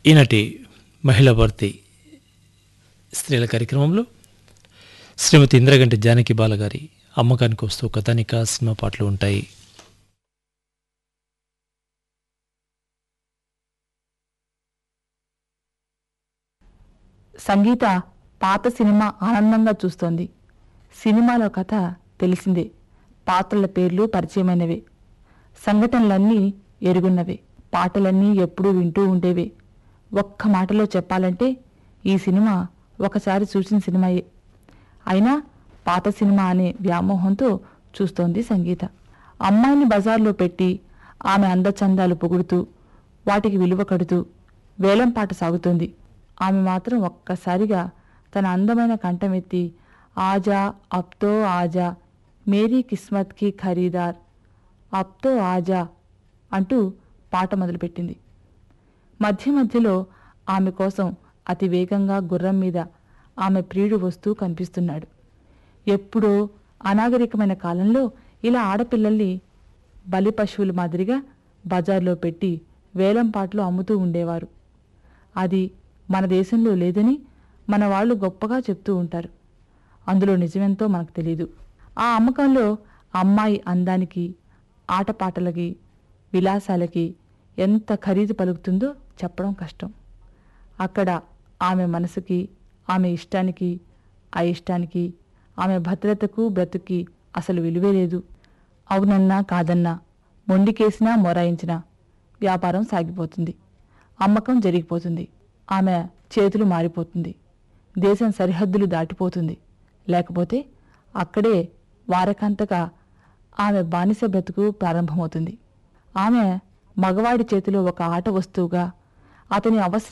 ఈనాటి మహిళా భర్తీ స్త్రీల కార్యక్రమంలో శ్రీమతి ఇంద్రగంటి జానకి బాలగారి అమ్మకానికి వస్తూ కథానిక సినిమా పాటలు ఉంటాయి సంగీత పాత సినిమా ఆనందంగా చూస్తోంది సినిమాలో కథ తెలిసిందే పాత్రల పేర్లు పరిచయమైనవే సంఘటనలన్నీ ఎరుగున్నవే పాటలన్నీ ఎప్పుడూ వింటూ ఉండేవే ఒక్క మాటలో చెప్పాలంటే ఈ సినిమా ఒకసారి చూసిన సినిమాయే అయినా పాత సినిమా అనే వ్యామోహంతో చూస్తోంది సంగీత అమ్మాయిని బజార్లో పెట్టి ఆమె అందచందాలు పొగుడుతూ వాటికి విలువ కడుతూ వేలంపాట సాగుతోంది ఆమె మాత్రం ఒక్కసారిగా తన అందమైన కంఠమెత్తి ఆజా అబ్తో ఆజా మేరీ కిస్మత్ కి ఖరీదార్ అబ్తో ఆజా అంటూ పాట మొదలుపెట్టింది మధ్య మధ్యలో ఆమె కోసం అతి వేగంగా గుర్రం మీద ఆమె ప్రియుడు వస్తూ కనిపిస్తున్నాడు ఎప్పుడో అనాగరికమైన కాలంలో ఇలా ఆడపిల్లల్ని బలి పశువుల మాదిరిగా బజార్లో పెట్టి వేలం పాటలు అమ్ముతూ ఉండేవారు అది మన దేశంలో లేదని మన వాళ్ళు గొప్పగా చెప్తూ ఉంటారు అందులో నిజమెంతో మనకు తెలియదు ఆ అమ్మకంలో అమ్మాయి అందానికి ఆటపాటలకి విలాసాలకి ఎంత ఖరీదు పలుకుతుందో చెప్పడం కష్టం అక్కడ ఆమె మనసుకి ఆమె ఇష్టానికి అయిష్టానికి ఆమె భద్రతకు బ్రతుకి అసలు విలువే లేదు అవునన్నా కాదన్నా మొండికేసినా మొరాయించినా వ్యాపారం సాగిపోతుంది అమ్మకం జరిగిపోతుంది ఆమె చేతులు మారిపోతుంది దేశం సరిహద్దులు దాటిపోతుంది లేకపోతే అక్కడే వారకంతగా ఆమె బానిస బ్రతుకు ప్రారంభమవుతుంది ఆమె మగవాడి చేతిలో ఒక ఆట వస్తువుగా అతని అవసరం